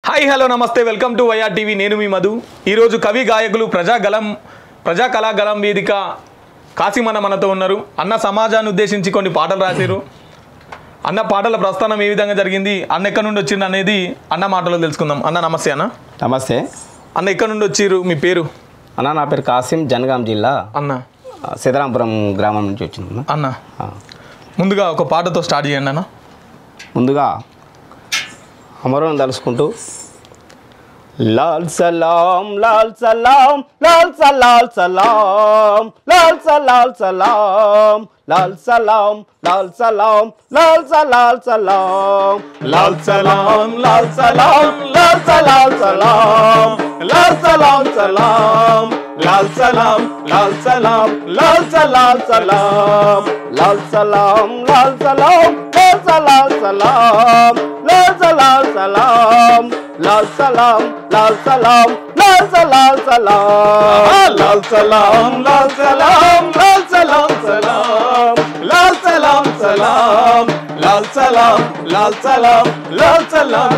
Hi hello నమస్తే welcome to YR TV నేను మీ మధు ఈరోజు కవి గాయకులు ప్రజాగలం ప్రజా కళాగలం వేదిక కాసిమన్న మనతో ఉన్నారు అన్న సమాజాన్ని ఉద్దేశించి కొన్ని పాటలు రాశారు అన్న పాటల ప్రస్థానం ఏ విధంగా జరిగింది అన్న ఎక్కడి నుండి వచ్చింది అనేది అన్న మాటలో తెలుసుకుందాం అన్న నమస్తే అన్న నమస్తే అన్న ఎక్కడి నుండి వచ్చిర్రు మీ పేరు అన్న నా పేరు కాసిం జనగాం జిల్లా అన్న ఆ, సీతారాంపురం గ్రామం నుంచి వచ్చింది అన్న. అన్న ఆ, ముందుగా ఒక పాటతో స్టార్ట్ చేయండి అన్న ముందుగా అమరం తలుసుకుంటూ లాల్ సలాం లాల్ సలాం లాల్ సలాల్ సలాం లాల్ సలాల్ సలాం లాల్ సలాం లాల్ సలాం లాల్ సలాల్ సలాం లాల్ సలాం లాల్ సలాం లాల్ సలాల్ సలాం లాల్ సలాం సలాం లాల్ సలాం లాల్ సలాం లాల్ సలాల్ సలాం లాల్ సలాం లాల్ సలాం లాల్ సలాల్ సలాం లాల్ సలాల్ సలాం లాల్ సలాం లాల్ సలాం లాల్ సలాల్ సలాం లాల్ సలాం లాల్ సలాం లాల్ సలాం సలాం లాల్ సలాం సలాం లాల్ సలాం లాల్ సలాం లాల్ సలాం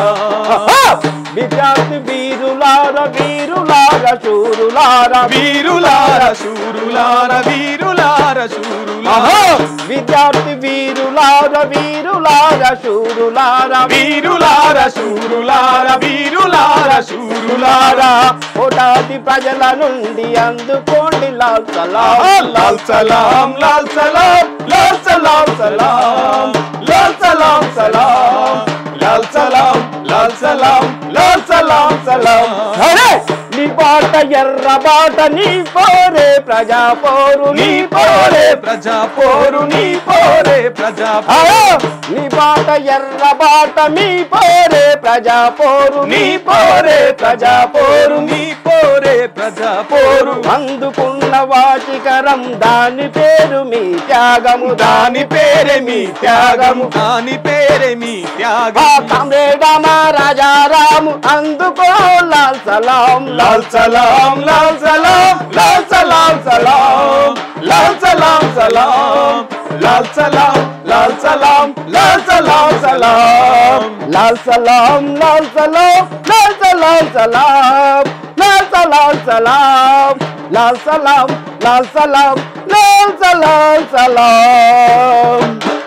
సలాం విద్యార్థి వీరులార వీరులార శూరులార వీరులార శూరులార వీరులార శూరులార విద్యార్థి వీరులార వీరులార శూరులార వీరులార శూరులార వీరులార శూరులార కోటాది ప్రజల నుండి అందుకోండి లాల్ సలాం లాల్ సలాం లాల్ సలాం లాల్ సలాం సలాం లాల్ సలాం సలాం లాల్ సలాం లాల్ సలాం లాల్ సలాం సలాం అరే! నీ బాట ఎర్ర బాట నీ పోరే ప్రజా పోరు నీ పోరే ప్రజా పోరు నీ పోరే ప్రజా అరే! నీ బాట ఎర్ర బాట మీ పోరే ప్రజా పోరు నీ పోరే ప్రజా పోరు నీ పోరే ప్రజా పోరు అందుకున్న వాచికరం దాని పేరు మీ త్యాగము దాని పేరే మీ త్యాగము దాని పేరే మీ త్యాగం కామ్రేడమా రాజారాము అందుకో లాల్ సలాం లాల్ సలాం లాల్ సలాం లాల్ సలాం సలాం లాల్ సలాం సలాం లాల్ సలాం లాల్ సలాం లాల్ సలాం సలాం లాల్ సలాం లాల్ సలాం లాల్ సలాం సలాం లాల్ సలాం సలాం లాల్ సలాం లాల్ సలాం లాల్ సలాం సలాం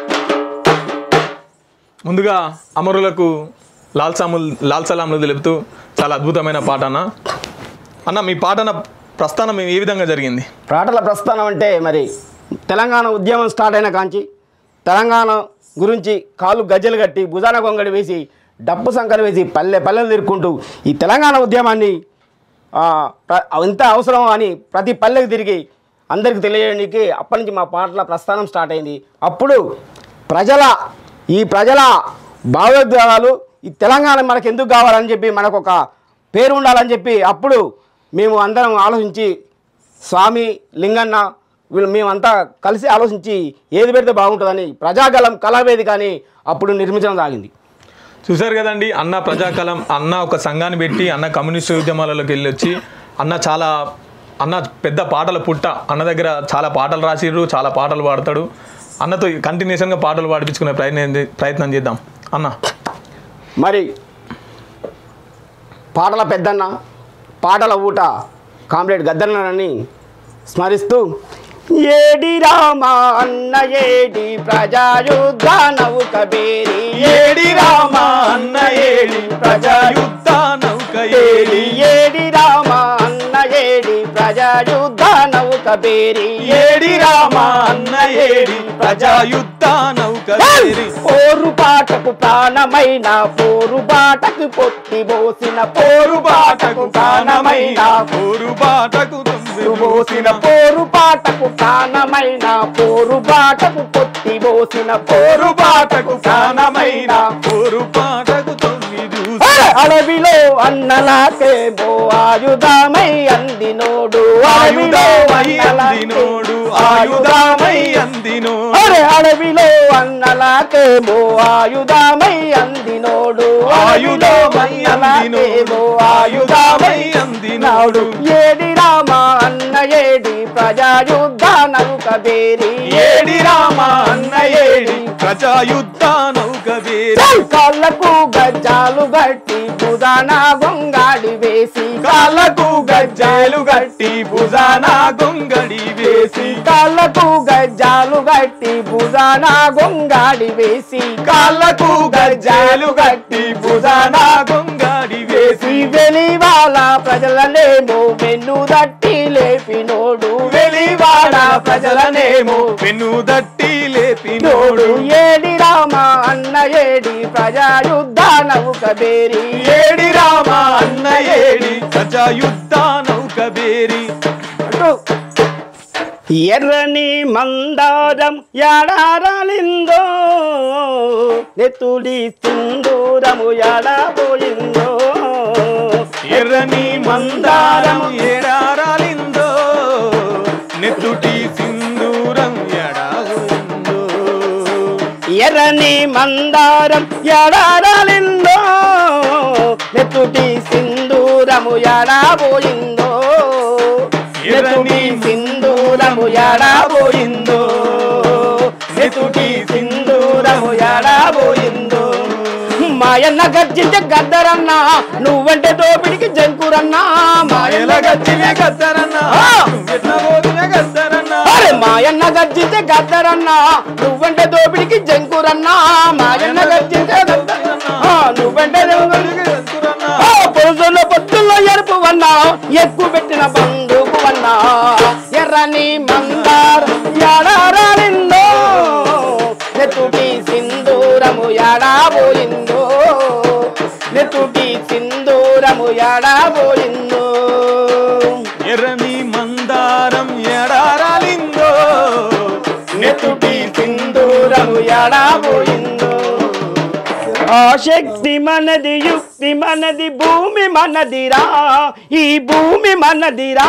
ముందుగా అమరులకు లాల్ సాముల్ లాల్ సలాంలు తెలుపుతూ చాలా అద్భుతమైన పాట అన్న అన్న మీ పాటన ప్రస్థానం ఏ విధంగా జరిగింది పాటల ప్రస్థానం అంటే మరి తెలంగాణ ఉద్యమం స్టార్ట్ అయిన కాంచి తెలంగాణ గురించి కాలు గజ్జలు కట్టి భుజాన కొంగడి వేసి డప్పు సంకర వేసి పల్లె పల్లెలు తిరుక్కుంటూ ఈ తెలంగాణ ఉద్యమాన్ని ఆ, ప్ర- ఎంత అవసరం అని ప్రతి పల్లెకి తిరిగి అందరికి తెలియడానికి అప్పటి నుంచి మా పాటల ప్రస్థానం స్టార్ట్ అయింది అప్పుడు ప్రజల ఈ ప్రజల భావోద్వేగాలు ఈ తెలంగాణ మనకు ఎందుకు కావాలని చెప్పి మనకు ఒక పేరు ఉండాలని చెప్పి అప్పుడు మేము అందరం ఆలోచించి స్వామి లింగన్న వీళ్ళు మేమంతా కలిసి ఆలోచించి ఏది పెడితే బాగుంటుందని ప్రజాగలం కళావేదిక అని అప్పుడు నిర్మించడం సాగింది చూశారు కదండి అన్న ప్రజాకలం అన్న ఒక సంఘాన్ని పెట్టి అన్న కమ్యూనిస్టు ఉద్యమాలలోకి వెళ్ళి వచ్చి అన్న చాలా అన్న పెద్ద పాటల పుట్ట అన్న దగ్గర చాలా పాటలు రాసిర్రు చాలా పాటలు పాడతాడు అన్నతో కంటిన్యూషన్గా పాటలు పాడిపించుకునే ప్రయత్నం ప్రయత్నం చేద్దాం అన్న మరి పాటల పెద్దన్న పాటల ఊట కామ్రేడ్ గద్దన్నని స్మరిస్తూ ఏడి రామ అన్న ఏడి ప్రజాయుద్ధ నౌక బేరి ఏడి రామ అన్న ఏడి ప్రజాయుద్ధ నౌక ఏడి ఏడి రామ అన్న ఏడి ప్రజాయుద్ధ నౌక బేరి ఏడి రామ అన్న ఏడి ప్రజాయుద్ధ నౌక ఏడి పోరు పాటకు ప్రాణమైన పోరు బాటకు పొత్తి పోసిన పోరు బాటకు ప్రాణమైన పోరు బాటకు పోసిన పోరు పాటకు ప్రాణమైన పోరు బాటకు పొత్తి పోసిన పోరు బాటకు ప్రాణమైన పోరు పాటకు తొమ్మిది అడవిలో అన్నలాకేమో ఆయుధమై అందినోడు అడవిలో ఆయుధమై అందినోడు ఆయుధమై అందినోడు అరే అడవిలో అన్నలాకేమో ఆయుధమై అందినోడు ఆయుధమై అన్నలాకేమో ఆయుధమై అందినోడు ఏడి రామ అన్న ఏడి ప్రజాయుద్ధ నౌక బేరి ఏడి రామ అన్న ఏడి ప్రజాయుద్ధ నౌక బేరి కాళ్ళకు గజ్జాలు గట్టి బుధాన గొంగాడి వేసి కాళ్ళకు గజ్జాలు గట్టి భుజాన గొంగడి వేసి కాళ్ళకు గజ్జాలు గట్టి బుధాన గొంగాడి వేసి కాళ్ళకు గజ్జాలు గట్టి భుజాన గొంగడి వేసి వెలివాల ప్రజలనేమో వెన్ను దట్టి లేపినోడు వెలివాడ ప్రజలనేమో పెన్ను దట్టి లేపినోడు ఏడి రామ అన్న ఏడి ప్రజాయుద్ధ నౌక బేరి ఏడి రామ అన్న ఏడి ప్రజా యుద్ధ నౌక బేరి అంటూ ఎర్రని మందారం ఎడారాలిందో నెత్తుడి సింధూరము ఎడబోయిందో ఎర్రని మందారం ఏడారాలిందో నెత్తుటి సింధూరం ఎడాగుందో ఎర్రని మందారం ఎడారాలిందో నెత్తుటి సింధూరము ఎడబోయిందో నెత్తుటి సింధూరము ఎడబోయిందో నెత్తుటి సింధూరము ఎడబోయిందో మాయన్న గర్జించే గద్దరన్నా నువ్వంటే దోపిడికి జంకురన్నా మాయన్న మాయల గచ్చినే గద్దరన్నా ఎట్లా పోతున్నా గద్దరన్నా అరే మాయన్న గర్జించే గద్దరన్నా నువ్వంటే దోపిడికి జంకురన్నా మాయన్న గర్జించే గద్దరన్నా ఆ, నువ్వంటే దోపిడికి గద్దరన్నా ఆ, పొద్దున్న పొద్దుల్లో ఎరుపు వన్నా ఎక్కువ పెట్టిన బంధుకు వన్నా ఎర్రని మందార ఎడారాలిందో నెత్తుటి సింధూరము ఎడాబోయిందో నెత్తుటి సింధూరము ఎడాబోయిందో ఎర్రని మందారం ఎడారాలిందో నెత్తుటి సింధూరము ఎడాబోయిందో ఆ శక్తి మనది యుక్తి మనది భూమి మనదిరా ఈ భూమి మనదిరా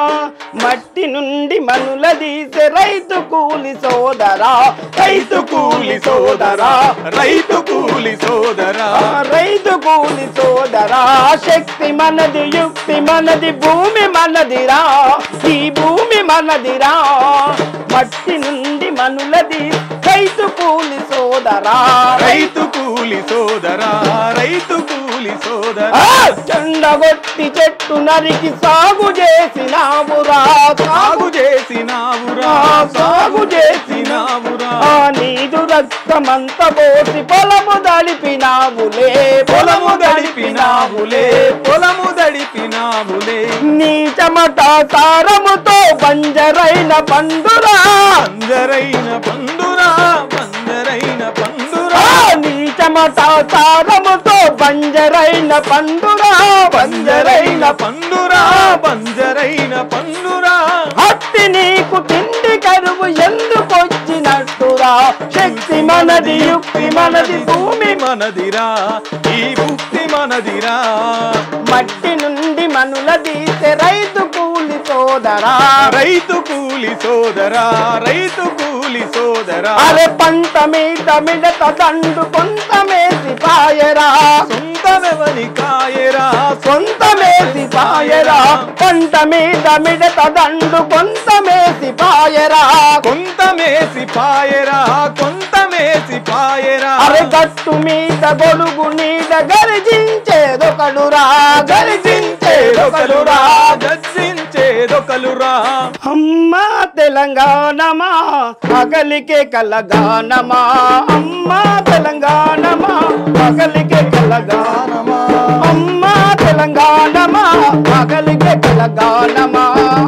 మట్టి నుండి మనుల తీసే రైతు కూలి సోదరా రైతు కూలి సోదరా రైతు కూలి సోదరా ఆ రైతు కూలి సోదరా శక్తి మనది యుక్తి మనది భూమి మనదిరా ఈ భూమి మనదిరా మట్టి నుండి మనులది రైతు కూలి సోదరా రైతు కూలి సోదరా రైతు కూలి సోదరా చెండగొట్టి చెట్టు నరికి సాగు చేసినావురా సాగు చేసినావురా సాగు చేసిన చేసినావురా ఆ నీదు రక్తమంత పోసి పొలము దడిపినావులే పొలము దడిపినావులే పొలము దడిపినావులే నీ చెమట సారముతో బంజరైన పండురా పందరైన పండురా పందరైన పండురా ఆ నీ చెమట సారముతో బంజరైన పండురా పంజరైన పండురా పంజరైన పండురా హత్తి నీకు తిండి కరువు ఎందుకొచ్చినట్టురా శక్తి మనది యుక్తి మనది భూమి మనదిరా ఈ భుక్తి మనదిరా మట్టి నుండి మనుల తీసే రైతు కూలి సోదరా రైతు కూలి సోదరా రైతు కూలి సోదరా అరే పంట మీద మిడత దండు కొంత మేసి పాయరా సొంతమెవని కాయరా కొంత మేసి పాయరా పంట మీద మిడత దండు కొంత మేసి పాయరా కొంత మేసి పాయరా కొంత మేసి పాయరా అరే గట్టు మీద గొడుగు నీడ గరిజించేదొకడురా గరిజించేదొకడురా గర్జించేదొకలురా అమ్మా తెలంగాణమా పగలికే కలగానమా అమ్మా తెలంగాణమా పగలికే కలగానమా అమ్మా తెలంగాణమా పగలికే కలగానమా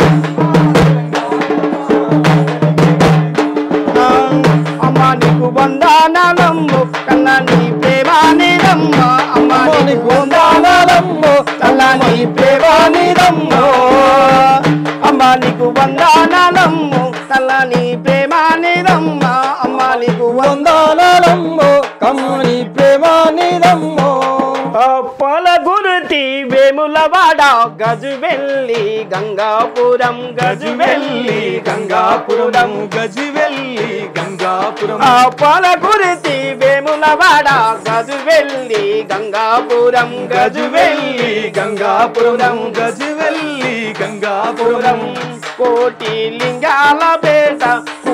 అమ్మా నీకు వందానమ్ము కన్నా నీ ప్రేమానిదమ్మ అమ్మా నీకు వందానమ్ము కన్నా నీ ప్రేమానిదమ్మో అమ్మా నీకు వందానమ్ము కన్నా నీ ప్రేమానిదమ్మ అమ్మా నీకు వందానమ్ము కమ్మని ప్రేమానిదమ్మో పొల గురుతి వేములవాడ గజువెల్లి గంగాపురం గజువెల్లి గంగాపురం గజివెల్లి గంగాపురం ఆ పొల గురితి వేములవాడ గజువెల్లి గంగాపురం గజువెల్లి గంగాపురం గజువెల్లి గజువెల్లి గంగాపురం కోటి లింగాల పేట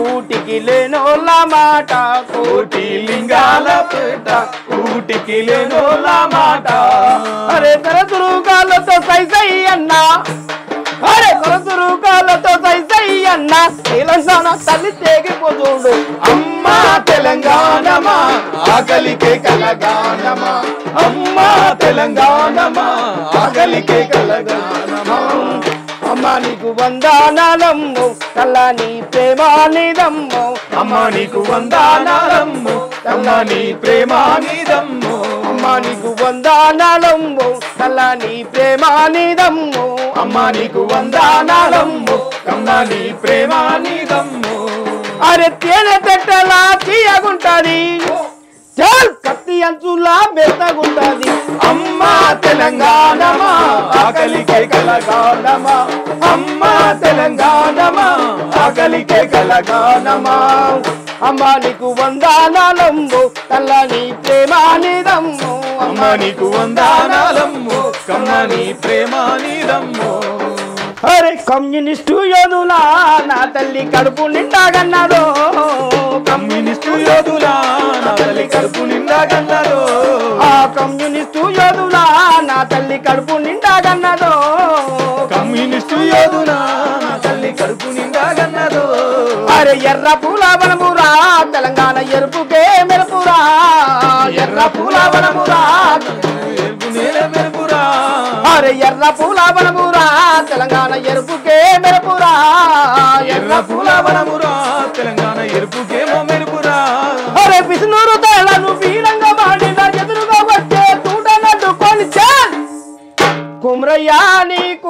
కూటికి లేనోళ్ళ మాట కోటి లింగాల పేట ఊటికి లేనోళ్ళ మాట అరే తరచురు కాళ్ళతో సై సై అన్నా అరే తరచురు కాళ్ళతో సై సై అన్నా తెలంగాణ తల్లి తెగిపోతుండు అమ్మా తెలంగాణమా ఆకలికే కలగానమా అమ్మా తెలంగాణమా ఆకలికే కలగానమా అమ్మా నీకు వందానాలమ్ము కల్లాని ప్రేమానిదమ్ము అమ్మా నీకు వందానాలమ్ము అమ్మా నీ ప్రేమానిదమ్ము అమ్మా నీకు వందానాలమ్ము కల్లాని ప్రేమానిదమ్ము అమ్మా నీకు వందానాలమ్ము అమ్మా నీ ప్రేమానిదమ్ము అరే తేనె పెట్టలా తీయగుంటది చాల్ కత్తి అంచులా మెత్తగుంటది అమ్మా తెలంగాణమా ఆకలికే కలగానమా అమ్మా తెలంగాణమా ఆకలికే కలగానమా అమ్మా నీకు వందానాలమ్ము కల్లాని ప్రేమానిదమ్ము అమ్మా నీకు వందానాలమ్ము కమ్మని ప్రేమానిదమ్ము అరే కమ్యూనిస్టు యోధులా నా తల్లి కడుపు నిండాగన్నదో కమ్యూనిస్టు యోధులా నా తల్లి కడుపు నిండా కన్నదో ఆ కమ్యూనిస్టు యోధులా నా తల్లి కడుపు నిండాగన్నదో కమ్యూనిస్టు యోధులా నా తల్లి కడుపు నిండా కన్నదో అరే ఎర్ర పూల వనమురా తెలంగాణ ఎరుపుకే మెరుపురా ఎర్ర పూల వనమురా ఎరుపు నేల మెరుపురా అరే ఎర్ర పూల వనమురా తెలంగాణ ఎరుపుకే మెరుపురా ఎర్ర పూల వనమురా తెలంగాణ ఎరుపుకేమో మెరుపురా అరే విష్ణురు తేళ్లను వీరంగా మాడిన ఎదురుగా వచ్చే తూటనడ్డుకొని చాల్ కుమ్రయ్యా నీకు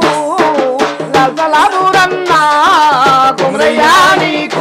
లసలామురన్నా కుమ్రయ్యా నీకు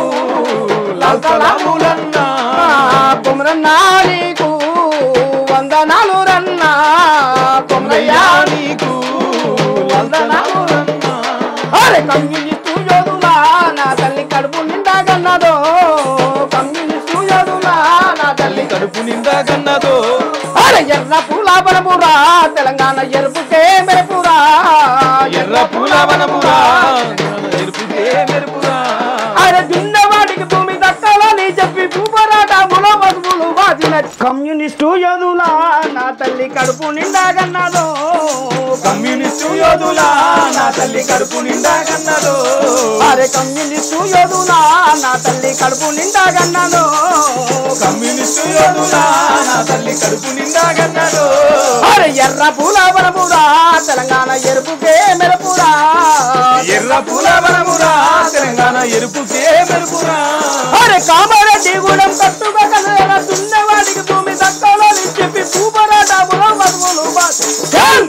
లసలాములన్నా కుమ్రన్నా నీకు వందనాలు రన్నా కుమ్రయ్యా కుమ్రయ్యా నీకు వందనాములన్నా అరే కమ్యూనిస్టు యోధులా నా తల్లి కడుపు నిండాగన్నదో కమ్యూనిస్టు యోధులా నా తల్లి తల్లి కడుపు నిండా కన్నదో అరే ఎర్ర పూల బలమురా తెలంగాణ ఎరుపుకే మెరుపురా ఎర్ర పూల వనమురా ఎరుపుకే మెరుపురా అరే దున్నవాడికి భూమి దక్కాలని చెప్పి భూపరాటములో వధువులు వాచిన కమ్యూనిస్టు యోధులా నా తల్లి కడుపు నిండాగన్నదో కమ్యూనిస్టు యోధులా నా తల్లి కడుపు నిండా కన్నదో అరే కమ్యూనిస్టు యోధులా నా తల్లి కడుపు నిండాగన్నదో కమ్యూనిస్టు యోధులా నా తల్లి కడుపు నిండా కన్నదో అరే ఎర్ర పూల బలమురా తెలంగాణ ఎరుపుకే మెరుపురా ఎర్ర పూల వనమురా తెలంగాణ ఎరుపుకే మెరుపురా అరే కామారెడ్డి గూడెం కట్టుగా కదల దున్నవాడికి భూమి దక్కాలని చెప్పి భూపరాటములో మధువులు బాధ-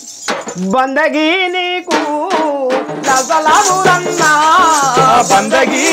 బందగి నీకు లసలామురన్నా బందగీ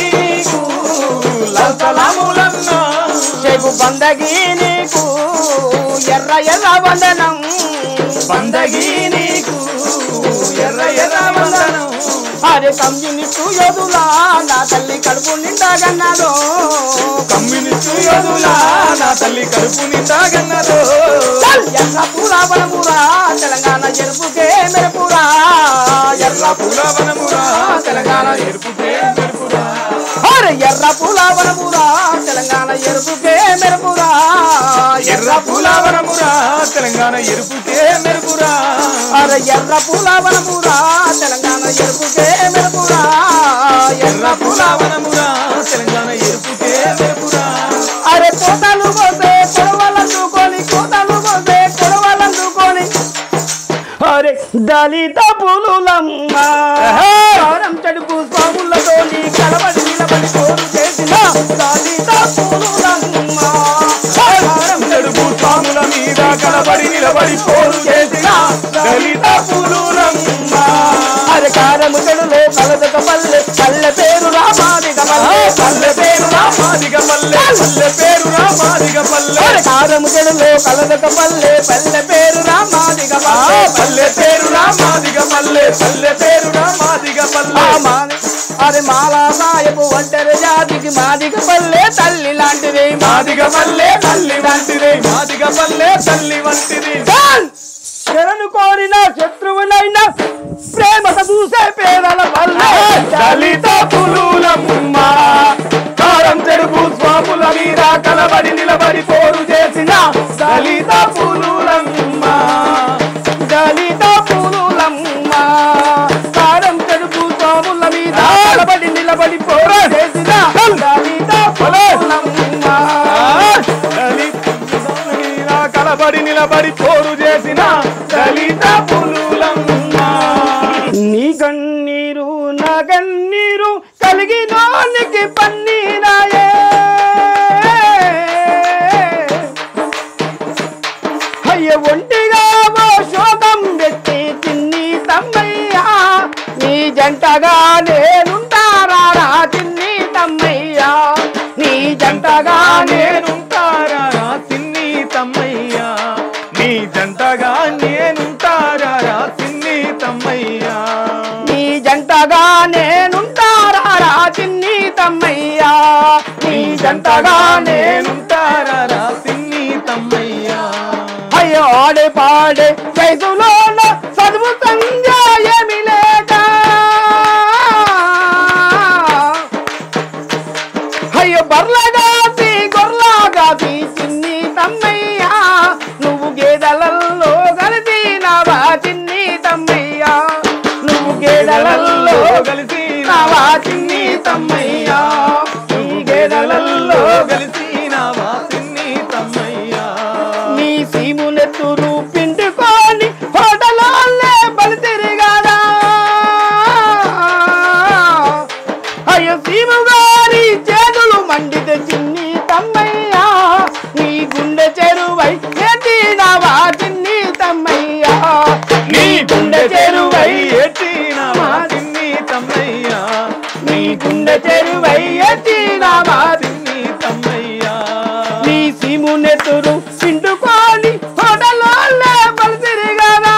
లసలాములన్నా చెగు బందగి నీకు ఎర్ర ఎర్ర వందనం బందగీ నీకు ఎర్ర ఎర్ర వందనం అరే కమ్యూనిస్టు యోధులా నా తల్లి కడుపు నిండాగన్నదో కమ్యూనిస్టు యోధులా నా తల్లి కడుపు నిండా కన్నదో చల్ ఎర్ర పూల బలమురా తెలంగాణ ఎరుపుకే మెరుపురా ఎర్ర పూల వనమురా తెలంగాణ ఎరుపుకే మెరుపురా అరే ఎర్ర పూల బలమురా తెలంగాణ ఎరుపుకే మెరుపురా ఎర్ర పూల వనమురా తెలంగాణ ఎరుపుకే మెరుపురా అరే ఎర్ర పూల బలమురా తెలంగాణ ఎరుపుకే మెరుపురా ఎర్ర పూల వనమురా తెలంగాణ ఎరుపుకే మెరుపురా అరే కోతలు కోసే కొడవలందుకొని కోతలు కోసే కొడవలందుకొని అరే దళిత పులులమ్మ కారం చెడుపు స్వాములతో నీ కలబడి నిలబడి కోరు చేసిన దళిత పులులమ్మ కారం నడుపు స్వాముల మీద కలబడి నిలబడి పోరు చేసిన దళిత పులులమ్మ అరే కారము చెడులో కలదక పల్లె పల్లె పేరు రామాదిగ పల్లె పల్లె పేరు రామాదిగ పల్లె పల్లె పేరు రామాదిగ పల్లె అరే కారము చెడులో కలదక పల్లె పల్లె పేరు రామాదిగ ఆ పల్లె పల్లె పేరు రామాదిగ పల్లె పల్లె పేరు రామాదిగ ఆ పల్లె మాది అరే మాలా సాయపు ఒంటరి జాతికి మాదిగ పల్లె తల్లి లాంటిది మాదిగ పల్లె తల్లి వంటిది మాదిగ పల్లె తల్లి వంటిది శరణు కోరిన శత్రువునైనా ప్రేమత చూసే పేదల వల్ల దళిత పులులమ్మ తోపుల మీద కలబడి నిలబడి పోరు చేసిన దళిత పులులమ్మ దళిత పులులమ్మ కారం చెడుపు తోముల మీద నిలబడి నిలబడి పోరు చేసిన దళిత పులులమ్మ దళిత పులుల మీద కలబడి నిలబడి పోరు చేసిన దళిత పులులమ్మ నీ కన్నీరు నా కన్నీరు కలిగినోనికి పన్నీరాయే అయ్య ఒంటిగా ఓ శోకం పెట్టి తిన్ని తమ్మయ్యా నీ జంటగా నేనుంటారా తిన్ని తమ్మయ్యా నీ జంటగా నేను నేనుంటారా తిన్ని తమ్మయ్యా నీ జంటగా నేనుంటారా తిన్ని తమ్మయ్యా నీ జంటగా నేనుంటారా తిన్ని తమ్మయ్యా నీ జంటగా నేను నేనుంటారా తిన్ని తమ్మయ్యా అయ్యో ఆడే పాడే వయసులోన చదువు సంజాయమి లేక అయ్యో బర్లగాసి గొర్లగాసి చిన్ని తమ్మయ్యా నువ్వు గేదెలల్లో కలిసినవా చిన్ని తమ్మయ్యా నువ్వు గేదెలల్లో కలిసి నావా చిన్ని తమ్మయ్యా నీ గేదెలల్లో కలిసినవా తిన్ని తమ్మయ్యా నీ సీమునెత్తురు పిండుకొని హోటలాలే బలి తిరిగాడా అయ్యో సీము గారి చేతులు మండితే చిన్ని తమ్మయ్యా నీ గుండె చెరువై ఎత్తినవా చిన్ని తమ్మయ్యా నీ గుండె చెరువై ఎట్టినవా తిన్ని తమ్మయ్యా నీ గుండె చెరువై ఎత్తినవా తిన్ని తమ్మయ్యా నీ సీమునెత్తురు పిండుకొని హోటలాలే బలి తిరిగాడా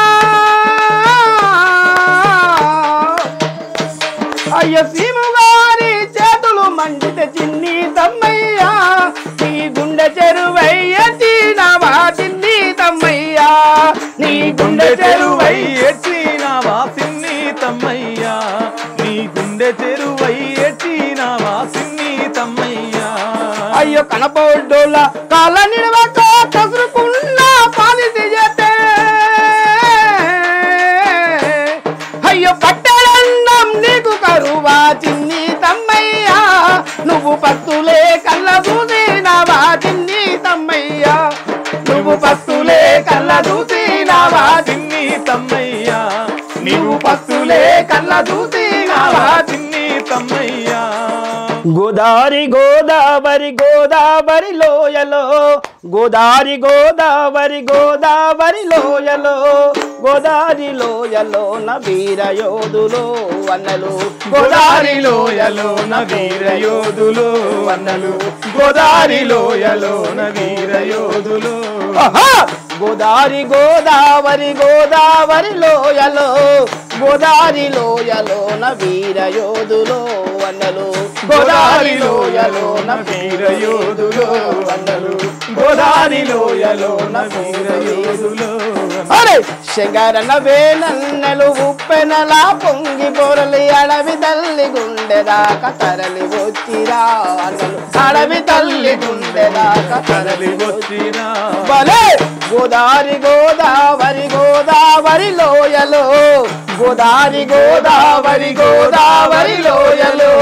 అయ్య సీము గారి చేతులు మండితే చిన్ని తమ్మయ్యా నీ గుండె చెరువై ఎత్తినవా చిన్ని తమ్మయ్యా నీ గుండె చెరువై ఎట్టినవా తిన్ని తమ్మయ్యా నీ గుండె చెరువై ఎట్టినవా తిన్ని తమ్మయ్యా అయ్యో కనపడ్డోల కాళ్ళ నిలవక కసురుకున్న పాలిసి చేస్తే అయ్యో పట్టడన్నం నీకు కరువా చిన్ని తమ్మయ్యా నువ్వు పత్తులే కళ్ళ చూసినవా చిన్ని తమ్మయ్యా నువ్వు పత్తులే కళ్ళ చూసినవా తిన్ని తమ్మయ్యా నీవు పత్తులే కళ్ళ చూసినవా తిన్ని తమ్మయ్యా గోదారి గోదావరి గోదావరి లోయలో గోదారి గోదావరి గోదావరి లోయలో గోదారి లోయలో నవీర యోధులు అన్నలు గోదారి లోయలోన వీర యోధులు అన్నలు గోదారి లోయలోన వీర యోధులు ఆహా! గోదారి గోదావరి గోదావరి లోయలో గోదారి లోయలో నవీర యోధులు అన్నలు గోదారి లోయలోన వీర యోధులు అన్నలు గోదారి లోయలోన వీర యోధులు అరే శంకరన వేనన్నెలు ఉప్పెనలా పొంగి పొరలి అడవి తల్లి గుండెదాకా తరలి వచ్చిరా అన్నలు అడవి తల్లి గుండెదాకా కదలి వచ్చినా బలే గోదారి గోదావరి గోదావరి లోయలో గోదారి గోదావరి గోదావరి లోయలో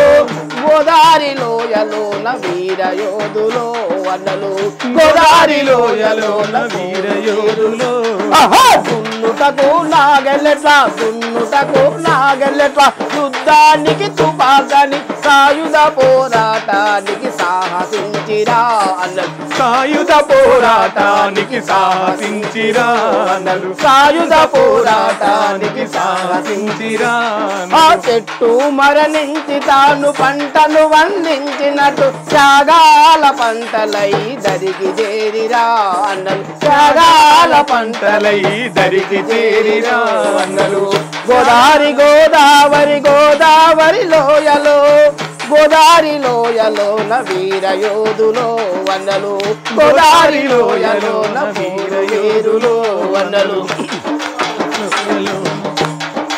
గోదారి లోయలో వీర యోధులో అన్నలు గోదారి లోయలోన వీర యోధులు ఆహా! దున్నుటకు నాగెల్లెట్ల దున్నుటకు నాగెల్లెట్ల యుద్ధానికి తుపాకని సాయుధ పోరాటానికి సాహసించిరా అన్నలు సాయుధ పోరాటానికి సాహసించిరా అన్నలు సాయుధ పోరాటానికి సాహసించిరా ఆ చెట్టు మరణించి తాను పంటను వండించినట్టు త్యాగాల పంటలై దరికి చేరిరా అన్నలు త్యాగాల పంట పంటలై దరికి చేరిరా అన్నలు గోదారి గోదావరి గోదావరి లోయలో గోదారి లోయలో వీర యోధులో వన్నలు గోదారి లోయలో వీర యోధులో వన్నలు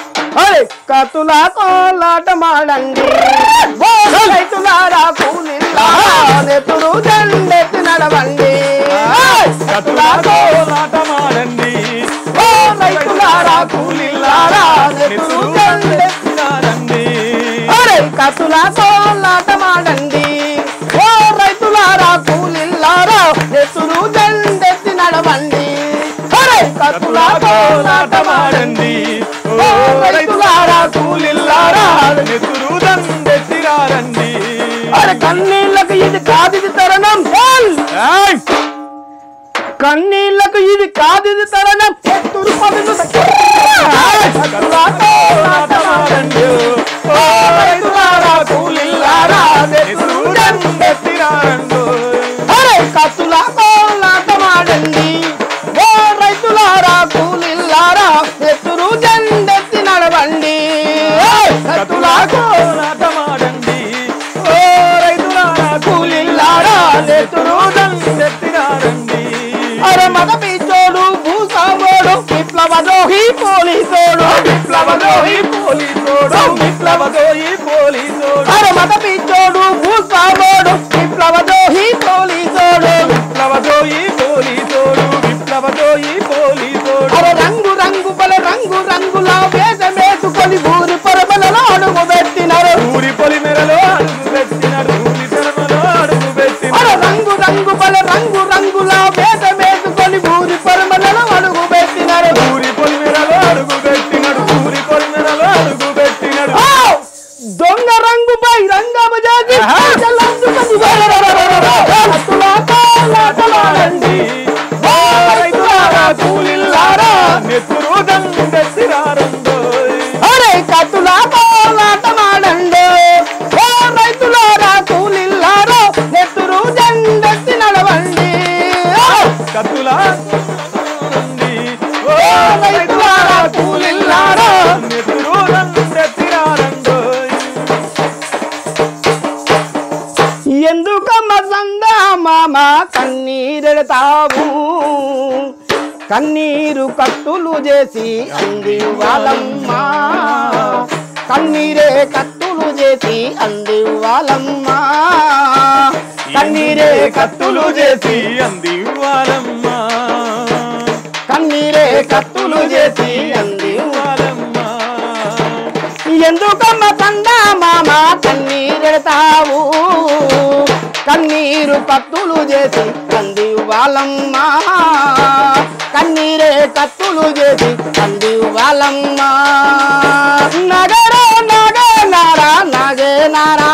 అరే కతుల కోలాట మాడండి ఓ రైతులారా కూలి కూలిల్లారా నెత్తురు దండెత్తి నడవండి కత్తులాతో నాటమాడండి ఓ రైతులారా కూలిల్లారా నెత్తురు దండెత్తి ఎత్తినారండి అరే కత్తులతో నాటమాడండి ఓ రైతులారా కూలిల్లారా నెత్తురు దండెత్తి నడవండి అరే కత్తులతో నాటమాడండి ఓ రైతులారా కూలిల్లారా నెత్తురు దండెత్తిరారండి అరే కన్నీళ్ళకు ఇది కాదు ఇది తరుణం ఏయ్! ఏయ్! కన్నీళ్ళకు ఇది కాదు ఇది తరుణం ఎత్తురు పదులు కత్తులాతో నాటమాడండి ఓ రైతులారా కూలిల్లారా నెత్తురు దండెత్తిరారండి అరే కత్తుల కోలాటమాడండి ఓ రైతులారా కూలిల్లారా ఎత్తురు జెండెత్తి నడవండి ఏయ్! కత్తుల నాటమాడండి ఓ రైతులారా కూలిల్లారా నెత్తురు దండెత్తిరారండి అరే మగ పిచ్చోడు భూసామోడు విప్లవద్రోహి పోలీసోడు విప్లవదోయి పోలీసోడు విప్లవదోయి పోలీసోడు అరే మగ పిచ్చోడు భూసామోడు విప్లవద్రోహి పోలీసోడు విప్లవదోయి పోలీసోడు విప్లవదోయి పోలీసోడు అరే రంగు రంగు పల రంగు రంగుల వేషమేసుకొని ఊరి పరమలలో అడుగు పెట్టినారు ఊరి పొలి మెరలో అడుగు పెట్టినాడు ఊరి తెరమలో అడుగు అరే పెట్టినాడు రంగు రంగు పల రంగు రంగుల వేషమేసుకొని ఊరి పరమలలో అడుగు పెట్టినారు ఊరి పొలి మెరలో అడుగు పెట్టినాడు ఊరి పొలి మెరలో అడుగు పెట్టినాడు ఆ! దొంగ రంగు పై రంగము జాతి ప్రజలందుకొని హత్తులా కోలాటలాడండి. ఓ రైతులారా కూలిల్లారా నెత్తురు దండెత్తిరారండోయ్ అరే కత్తులా కోలాటమాడండి ఓ రైతులారా కూలిల్లారా నెత్తురు జెండెత్తి నడవండి కత్తులా రండి. ఓ రైతులారా కూలిల్లారా నెత్తురు దండెత్తిరారండోయ్ ఎందుకమ్మ సందా మామ కన్నీరెడతావు కన్నీరు కత్తులు చేసి అంది వాళ్ళమ్మా కన్నీరే కత్తులు చేసి అంది వాళ్ళమ్మా కన్నీరే కత్తులు చేసి అంది వాళ్ళమ్మా కన్నీరే కత్తులు చేసి అంది వాళ్ళమ్మా ఎందుకమ్మ సందా మామ కన్నీరెడతావు కన్నీరు కత్తులు చేసి కంది వాళ్ళమ్మా కన్నీరే కత్తులు చేసి కంది వాళ్ళమ్మా నగరే నాగే నారా నాగే నారా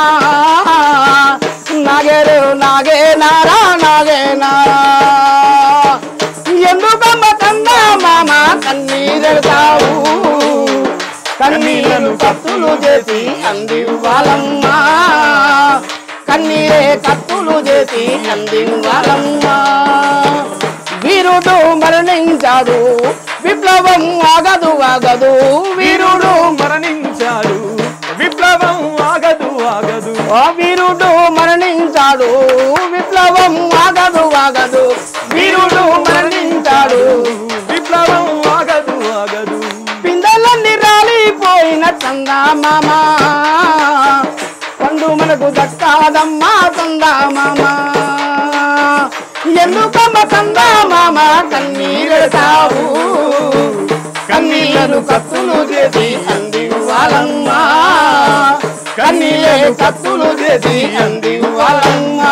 నాగేరు నాగే నారా నాగే నారా ఎందుకమ్మ కందా మామ కన్నీరెడతావు కన్నీళ్లను కత్తులు చేసి అందివ్వాలమ్మా కన్నీరే కత్తులు చేసి అందివ్వాలమ్మా వీరుడు మరణించాడు విప్లవం ఆగదు ఆగదు వీరుడు మరణించాడు విప్లవం ఆగదు ఆగదు ఓ వీరుడు మరణించాడు విప్లవం ఆగదు ఆగదు వీరుడు మరణించాడు విప్లవం ఆగదు ఆగదు పిందెలన్నీ రాలిపోయిన చందా మామ పండు మనకు దక్కాదమ్మా చందా మామ ఎందుకమ్మ చందా మామ కన్నీరెడతావు కన్నీళ్లను కత్తులు చేసి అందివ్వాలమ్మా కన్నీళ్ళే కత్తులు చేసి అందివ్వాలమ్మా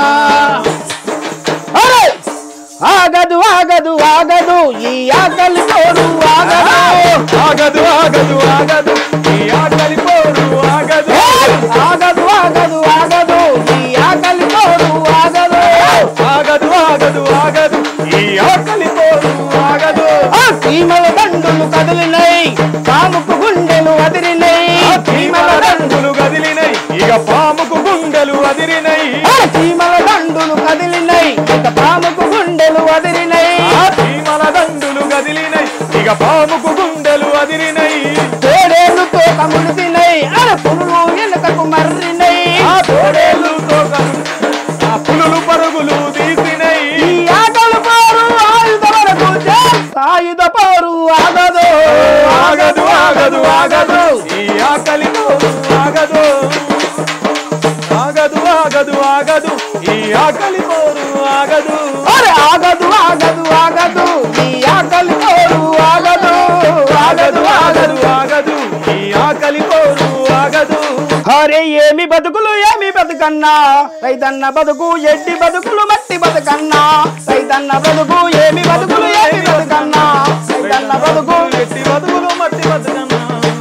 అరే! ఆగదు ఆగదు ఆగదు ఈ ఆకలి తోడు ఆగదు ఆగదు ఆగదు ఆగదు ఈ ఆకలి పోరు ఆగదు ఆగదు ఆగదు ఆగదు ఈ ఆకలి తోడు ఆగదు ఆగదు ఆగదు ఆగదు ఈ ఆకలి పోరు ఆగదు ఆ చీమల దండులు కదిలినాయి పాముకు గుండెలు అదిరినాయి ఆ చీమల దండులు కదిలినై ఇక పాముకు గుండెలు అదిరినై ఆ చీమల దండులు కదిలినాయి ఇక పాముకు గుండెలు అదిరినాయి ఆ చీమల దండులు కదిలినై ఇక పాముకు గుండెలు అదిరినై తోడేళ్ళు తోక ముడిసినాయి అరే పురుగు వెనుకకు మర్రినాయి ఆ తోడేళ్ళు తోకలు ఆ పులులు పరుగులు తీసినై ఈ ఆటలు పారు ఆయుధ వరకు ఆయుధ పారు ఆగదు ఆగదు ఆగదు ఆగదు ఈ ఆకలి పోరు ఆగదు ఆగదు ఆగదు ఆగదు ఆగదు ఈ ఆకలి పోరు ఆగదు అరే ఆగదు ఆగదు ఆగదు ఈ ఆకలి కోరు ఆగదు ఆగదు ఆగదు ఆగదు ఆగదు ఈ ఆకలి పోరు ఆగదు అరే ఏమి బతుకులు ఏమి బతుకన్నా రైతన్న బతుకు ఎడ్డి బతుకులు మట్టి బతుకన్నా రైతన్న బతుకు ఏమి బతుకులు ఏమి బతుకన్నా రైతన్న బతుకు ఎట్టి బతుకులు మట్టి బతుకన్నా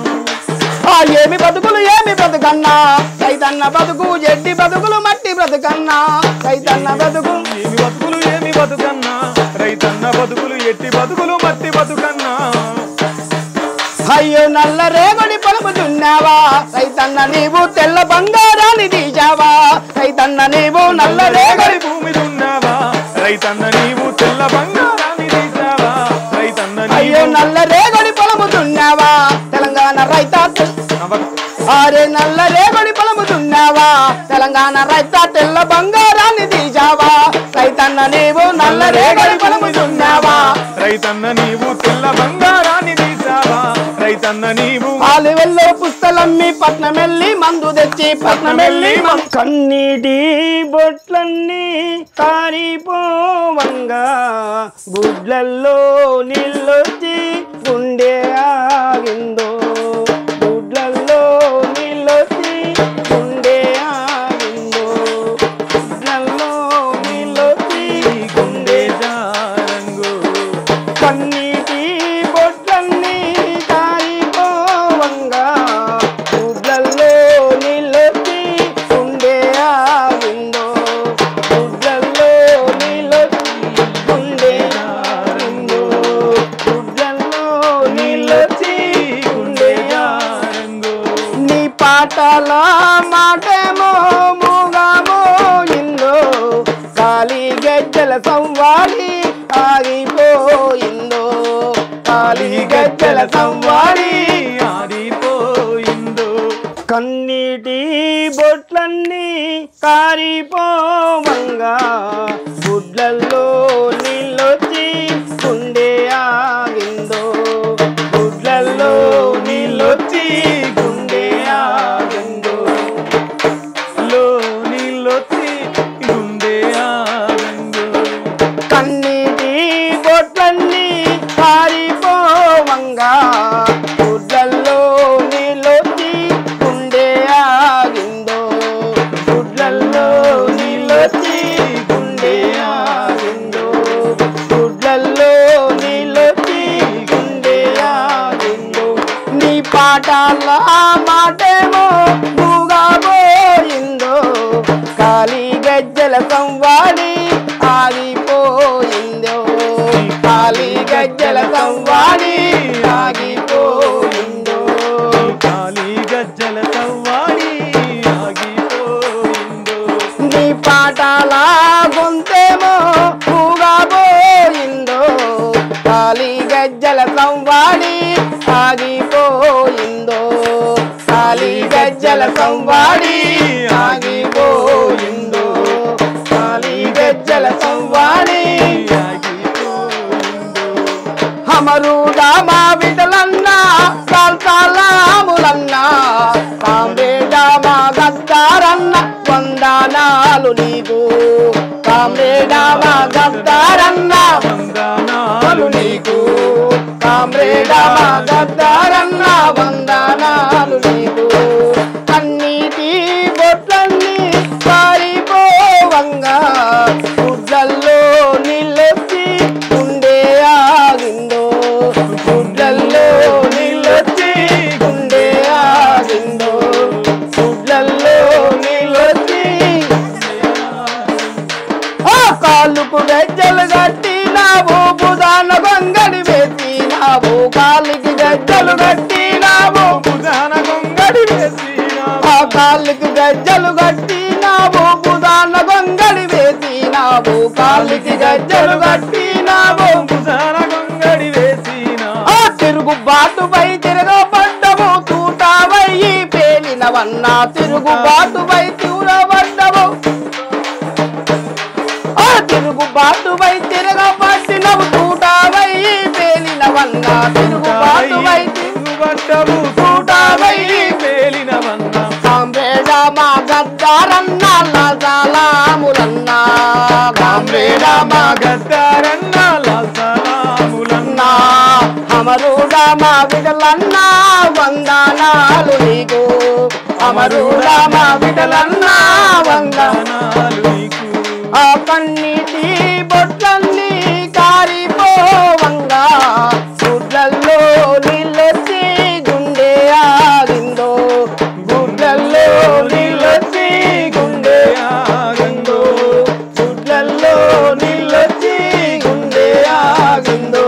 ఆ ఏమి బతుకులు ఏమి బ్రతుకన్నా రైతన్న బతుకు ఎడ్డి బతుకులు మట్టి బ్రతుకన్నా రైతన్న బతుకు ఏమి బతుకులు ఏమి బతుకన్నా రైతన్న బతుకులు ఎట్టి బతుకులు మట్టి బతుకన్నా అయ్యో నల్ల రేగడి పలుకుతున్నావా రైతన్న నీవు తెల్ల బంగారాన్ని తీసావా రైతన్న నీవు నల్ల రేగడి రేగడి భూమి దున్నావా రైతన్న నీవు తెల్ల బంగారాన్ని తీసావా రైతన్న అయ్యో నీవు నల్ల రేగడి పలుకుతున్నావా తెలంగాణ రైత అరే నల్ల రేగడి పలుకుతున్నావా తెలంగాణ రైత తెల్ల బంగారాన్ని తీసావా రైతన్న నీవు నల్ల రేగడి పలుకుతున్నావా రైతన్న నీవు తెల్ల బంగారాన్ని తీసావా రైతన్న నీవు ఆలివెల్లో పుస్తలమ్మి పట్నమెల్లి మందు తెచ్చి పట్నమెల్లి మం- కన్నీటి బొట్లన్నీ కారిపోవంగా గుడ్లల్లో నీళ్ళొచ్చి గుండె ఆగిందో గుడ్లల్లో నీళ్ళొచ్చి గుండె ఆగిందో గుడ్లల్లో నీళ్ళొచ్చి గుండె జారంగు కన్నీటి బొట్లన్నీ కారిపోవంగా గుడ్లల్లో నీళ్ళొచ్చి గుండె ఆగిందో గుడ్లల్లో నీళ్ళొచ్చి గుండె ఆగిందో గుడ్లల్లో నీళ్ళొచ్చి గుండె జారంగు నీ పాటల మాటేమో మూగామో ఇందో గాలి గజ్జల సంవాడి ఆగిపోయిందో గాలి గజ్జల సంవాడి ఆరిపోయిందో కన్నీటి బొట్లన్నీ కారిపోవంగా గుడ్లల్లో నీళ్ళొచ్చి గుండె ఆగిందో గుడ్లల్లో నీళ్ళొచ్చి గుండె ఆగిందో లో నీళ్ళొచ్చి గుండె ఆరంగు కన్నీటి బొట్లన్నీ పారిపోవంగా గుడ్లల్లో నీళ్ళొచ్చి గుండె ఆగిందో గుడ్లల్లో నీళ్ళొచ్చి గుండె ఆగిందో గుడ్లల్లో నీళ్ళొచ్చి గుండె ఆగిందో నీ పాటాల మాటేమో మూగాపోయిందో కాలి గజ్జల సంవాడి ఆగిపోయిందో కాలి గజ్జల సంవాడి ఆగిపోయిందో కాలి గజ్జల తవ్వాడి ఆగిపోయిందో నీ పాటాల గొంతేమో పూగాపోయిందో కాలి గజ్జల సంవాడి ఆగిపోయిందో కాలి గజ్జల సంవాడి ఆగిపోయిందో కాలి గజ్జల సంవాడి ఆగిపోయిందో అమరుడా మా బిడ్డలన్నా కాల్తాలాములన్నా కామ్రేడా మా గద్దారన్న వందనాలు నీకు కామ్రేడా మా గద్దారన్న వందనాలు నీకు కామ్రేడా మా గద్దారన్న వందనాలు నీకు అన్నిటి బొట్లన్నీ పారిపోవంగా గుడ్లల్లో నీళ్ళొచ్చి గుండె ఆగిందో గుడ్లల్లో నీళ్ళొచ్చి గుండె ఆగిందో గుడ్లల్లో నీళ్ళొచ్చి ఆ కాళ్ళకు గజ్జలు కట్టినావు బుధాన గొంగడి వేసినావు కాళ్ళకి గజ్జలు కట్టినావు భుజాన గొంగడి వేసినా ఆ కాళ్ళకి గజ్జలు కట్టినావు బుధాన గొంగడి వేసినావు కాళ్ళకి గజ్జలు కట్టినావు భుజాన గొంగడి వేసినా ఆ తిరుగుబాటుపై తిరగబడ్డము తూటావయ్యి పేలినవన్నా తిరుగుబాటుపై తిరగబడ్డము ఆ తిరుగుబాటుపై తిరగబట్టినవు తూటావయ్యి పేలినవన్నా తిరుగుబాటుపై తిరుగుబడ్డవు తూటావై పేలినవన్నా సాంబేడ మా గద్దారన్న లజాలా శ్రీరామ గద్దారన్న లాసలాములన్నా అమరుడా మా విడలన్నా వందనాలు నీకు అమరుడా మా విడలన్నా వందనా వందనాలు నీకు ఆ కన్నీటి బొట్లన్నీ కారిపోవంగా గుడ్లల్లో నీళ్ళొచ్చి గుండె ఆగిందో గుడ్లల్లో నీళ్ళొచ్చి గుండె ఆగిందో గుడ్లల్లో నీళ్ళొచ్చి గుండె ఆగిందో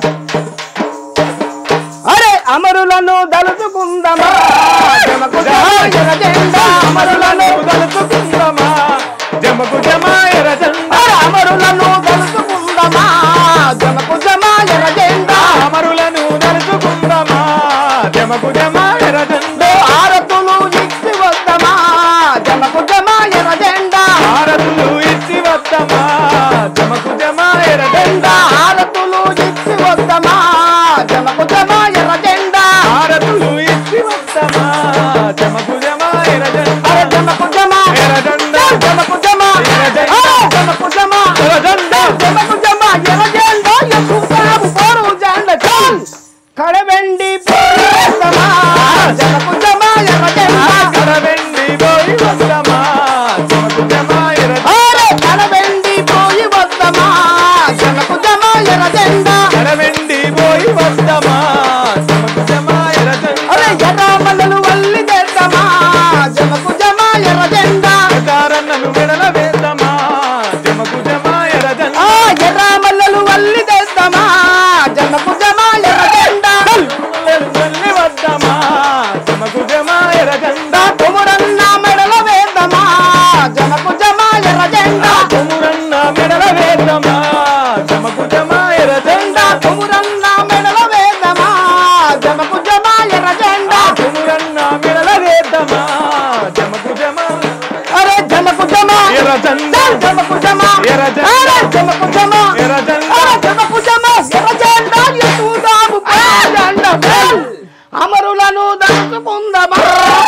అరే అమరులను దలుచుకుందమా జమకు జయ జెండా అమరులను దలుచుకుందమా జమకు జమాయర జెండా అరే అమరులను దలుచుకుందమా జమకు జమాయర జెండా అమరులను దలుచుకుందమా జమకు జమాయర జెండా ఆరతులు ఇచ్చి వద్దమా జమకు జమాయర జెండా భారతులు ఇచ్చి వద్దమా జమకు జమాయర జెండా జెండా ఆరతులు ఇచ్చి వద్దమా జమకు జమాయర జెండా భారతులు ఇచ్చి వద్దమా జమకు జమాయర జెండా అరే జమకు జమా ఎర్ర జెండా జమకు జమా ఎర్ర జెండా. అరే జమకు జమా ఎర్ర జెండా జమకు జమా ఎర్ర జెండా ఎక్కుతాము పోరు జెండా చాల్ కడవెండి పోరుమా జమకు జమా ఎర్ర జెండా కడవెండి పోయి వద్దమా జమకు జమాయర అరే కడవెండి పోయి వద్దమా జమకు జమా ఎర్ర జెండా కడవెండి పోయి వద్దమా జమకు జమాయర జెండా అరే ఎర్రమల్లలు వల్లి తెద్దమా జమకు జమా ఎర్ర జెండా ప్రచారన్నను మెడల వేద్దమా జమకు జమాయర జెండా ఆ ఎర్రమల్లలు వల్లి తెద్దమా జమకు జమా ఎర్ర జెండా వెళ్ళి వద్దమా జమకు జమాయర జెండా కుమురన్న మెడల వేద్దమా జమకు జమా ఎర్ర జెండా కొమురన్న మెడల వేద్దమా జమకు జమాయర జెండా జెండా కుమురన్న మెడల వేద్దమా జమకు జమా ఎర్ర జెండా కొమురన్న మెడల వేద్దమా జమకు జమా అరే జమకు జమా ఎర్ర జెండా జమకు జమా ఎర్ర జెండా. అరే జమకు జమా ఎర్ర జెండా అరే జమకు జమా ఎర్ర జెండా ఎత్తుదాము జెండా బెల్. అమరులను దలుచుకుందమా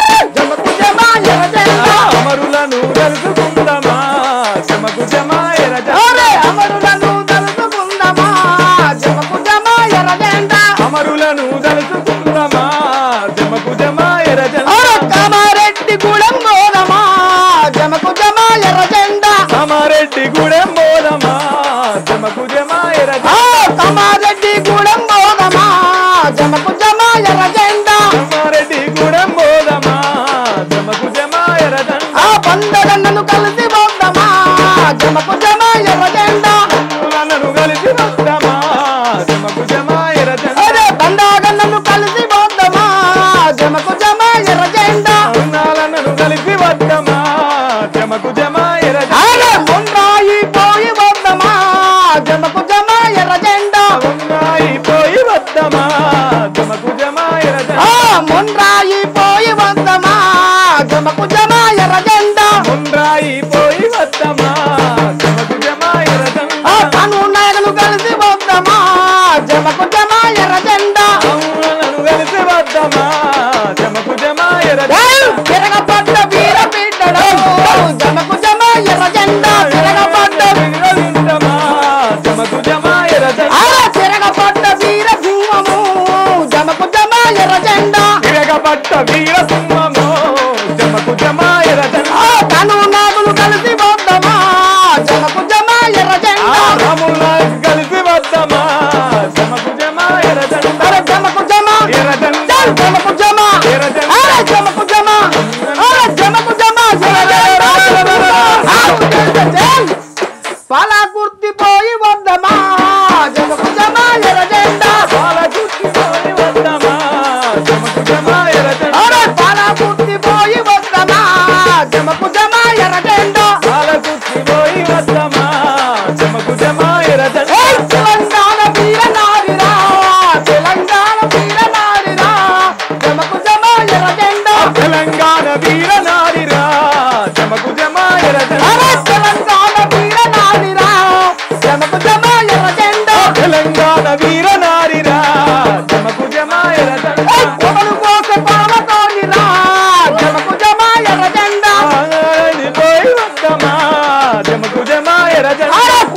జమకు జమా ఎర్ర జెండా అమరులను దలుచుకుందమా జమకు జమాయర జెండా అరే అమరులను దలుచుకుందమా జమకు జమా ఎర్ర జెండా అమరులను దలుచుకుందమా జమకు జమాయర జెండా అరే కామారెడ్డి గూడెం గోదమా జమకు జమా ఎర్ర జెండా కామారెడ్డి గూడెం బోధమా జమకు జమాయర ఆ కామారెడ్డి గూడెం గోదమా జమకు జమా ఎర్ర జెండా కామారెడ్డి గూడెం బోధమా జమకు జమాయర ఆ పందగన్నను కలిసి పోద్దమా జమకు జమా ఎర్ర జెండా నన్ను కలిసి వద్దమా జమకు జమాయర అరే బండాగన్నను కలిసి పోద్దమా జమకు జమా ఎర్ర జెండా నన్ను కలిసి వద్దమా జమకు జమాయర అరే ముండ్రాయి పోయి పోద్దమా జమకు జమా ఎర్ర జెండా ఉన్నాయి పోయి వద్దమా జమకు జమాయర ఆ ముండ్రాయి పోయి వద్దమా జమకు జమా ఎర్ర జెండా ముండ్రాయి పోయి వద్దమా జమకు జమాయర ఆ తను నాయకులు కలిసి పోద్దమా జమకు జమా ఎర్ర జెండా నన్ను కలిసి వద్దమా జమకు జమాయర తిరగబడ్డ వీర బిడ్డడు జమకు జమా ఎర్ర జెండా తిరగబడ్డ విరవిందమా జమకు జమాయర ఆ తిరగబడ్డ వీర సింహము జమకు జమా ఎర్ర జెండా విరగబట్ట వీర సింహము జమకు జమాయర ఆ తను నాగులు కలిసి పోద్దమా జమకు జమా ఎర్ర జెండా రాముల కలిసి వద్దమా జమకు జమాయర అరే జమకు జమా ఎర్ర జెండా చల్ జమకు జమా ఎర్ర జెండా అరే జమకు జమా అరే జమకు జమా ఎర్ర జెండా చల్ పాలా కుర్తి పోయి వద్దమా జమకు జమా ఎర్ర జెండా పాల చుట్టి పోయి వద్దమా జమకు జమాయర అరే పాలా కుర్తి పోయి వద్దమా జమకు జమా ఎర్ర జెండా పాల చుట్టి పోయి వద్దమా జమకు జమాయర ఏయ్ తెలంగాణ వీర నారిరా తెలంగాణ వీర నారిరా జమకు జమా ఎర్ర జెండా తెలంగాణ వీర నారిరా జమకు జమాయర అరే తెలంగాణ వీర నారిరా జమకు జమా ఎర్ర జెండా తెలంగాణ వీర నారిరా జమకు జమాయర ఏయ్ కొమలు కోస పాలతోనిరా జమకు జమా ఎర్ర జెండా పోయి వద్దమా జమకు జమాయర అరే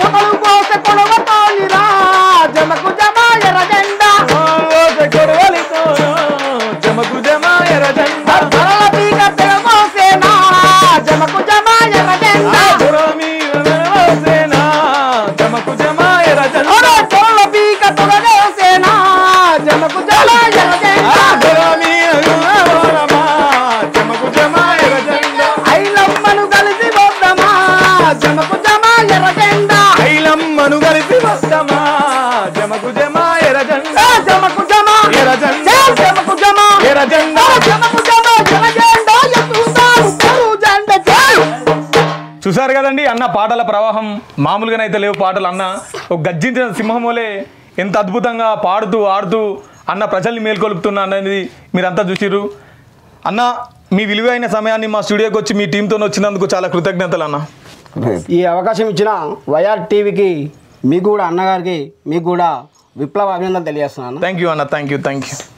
మరి అన్న పాటల ప్రవాహం మామూలుగానైతే లేవు పాటలు అన్న ఒక గర్జించిన సింహమోలే ఎంత అద్భుతంగా పాడుతూ ఆడుతూ అన్న ప్రజల్ని మేల్కొలుపుతున్నా అనేది మీరంతా చూసిర్రు అన్న మీ విలువైన సమయాన్ని మా స్టూడియోకి వచ్చి మీ టీంతో వచ్చినందుకు చాలా కృతజ్ఞతలు అన్న ఈ అవకాశం ఇచ్చిన వైఆర్ టీవీకి మీకు కూడా అన్నగారికి మీకు కూడా విప్లవ అభినందనలు తెలియజేస్తున్నాను థ్యాంక్ యూ అన్న థ్యాంక్ యూ థ్యాంక్ యూ